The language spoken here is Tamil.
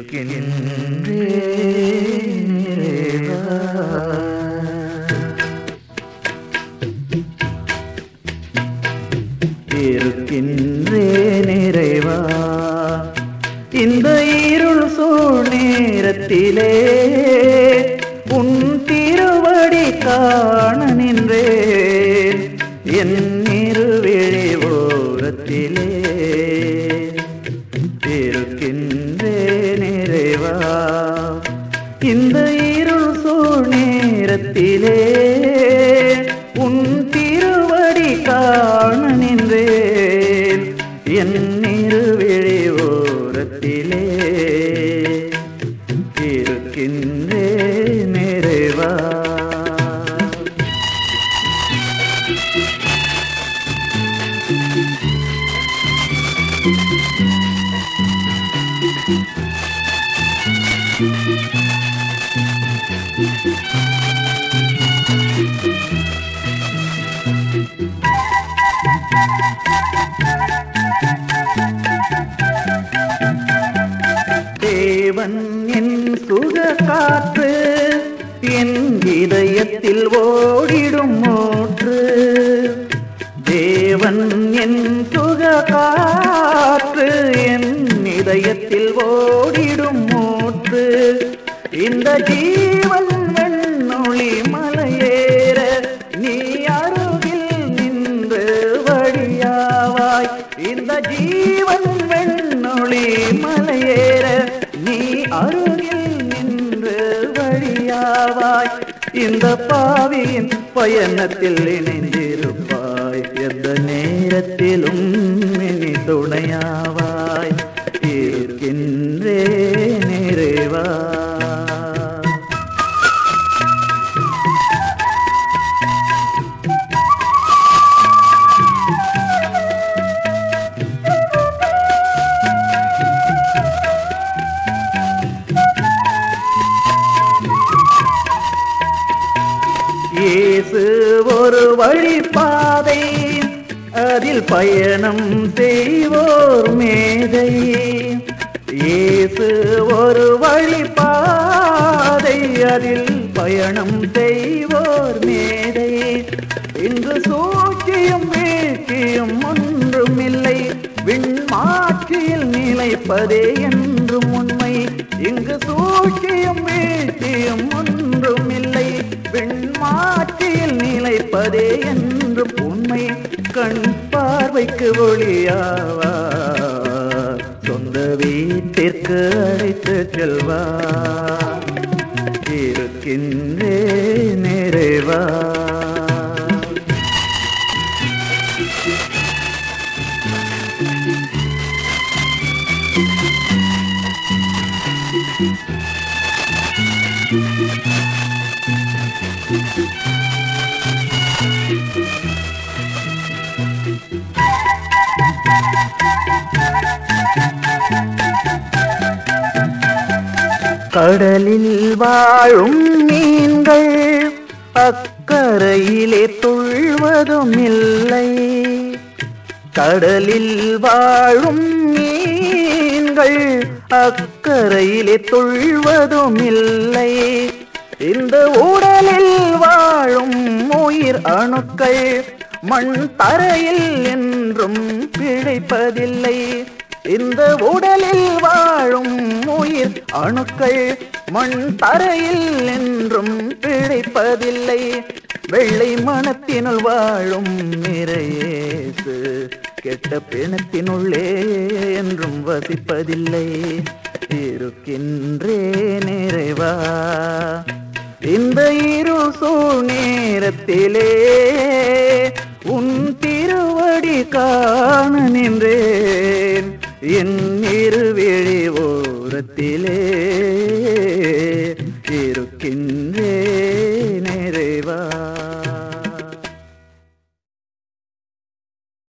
இருக்கின்றேன் இறைவா. இருக்கின்றேன் இறைவா இந்த இருள் சூழ் நேரத்திலே உன் திருவடி காண நின்றேன் என் இருவிழி ஓரத்திலே இருக்கின்றேன் இறைவா இந்த இருள் சூழ் நேரத்திலே உன் திருவடி காண நின்றேன் என் இருவிழி ஓரத்திலே இருக்கின்றேன் இறைவா தேவன் என் சுக காற்று என் இதயத்தில் ஓடிடும் மோற்று தேவன் என் சுக காற்று என் இதயத்தில் ஓடிடும் மோற்று இந்த ஜீவன் வெண்ணொளி மலையேற நீ அருகில் நின்று வழியாவாய் இந்த ஜீவன் வெண்ணொளி மலையேற நீ அருகில் நின்று வழியாவாய் இந்த பாவியின் பயணத்தில் இணைந்திருப்பாய் எந்த நேரத்திலும் இனி துணையாவாய் இருக்கின்றே நிறைவா இயேசு ஒரு வழிபாதை அதில் பயணம் செய்வோர் மேதை இயேசு ஒரு வழிபாதை அதில் பயணம் செய்வோர் மேதை இன்று சூழ்ச்சியும் வீழ்ச்சியும் ஒன்றும் இல்லை விண்மாட்சியில் நிலைப்பதே என்றும் உண்மை இங்கு சூழ்ச்சியும் வீழ்ச்சியும் ஒன்றும் இல்லை விண்மாட்சியில் நிலைப்பதே என்றும் உண்மை கண் பார்வைக்கு ஒளியாவா சொந்த வீட்டிற்கு அழைத்து செல்வா இருக்கின்றே நிறைவா கடலில் வாழும் மீன்கள் அக்கரையிலே துள்வதும் இல்லை கடலில் வாழும் மீன்கள் அக்கரையிலே துள்வதும் இல்லை இந்த உடலில் வாழும் உயிர் அணுக்கள் மண் தரையில் என்றும் பிழைப்பதில்லை இந்த உடலில் வாழும் உயிர் அணுக்கள் மண் தரையில் என்றும் பிழைப்பதில்லை வெள்ளை மனத்தினுள் வாழும் நிறையேசு கெட்ட பிணத்தினுள்ளே என்றும் வசிப்பதில்லை இருக்கின்றே நிறைவா இந்த இரு சூழ் நேரத்திலே உன் திருவடி காண நின்றேன் என் இருவிழி ஓரத்திலே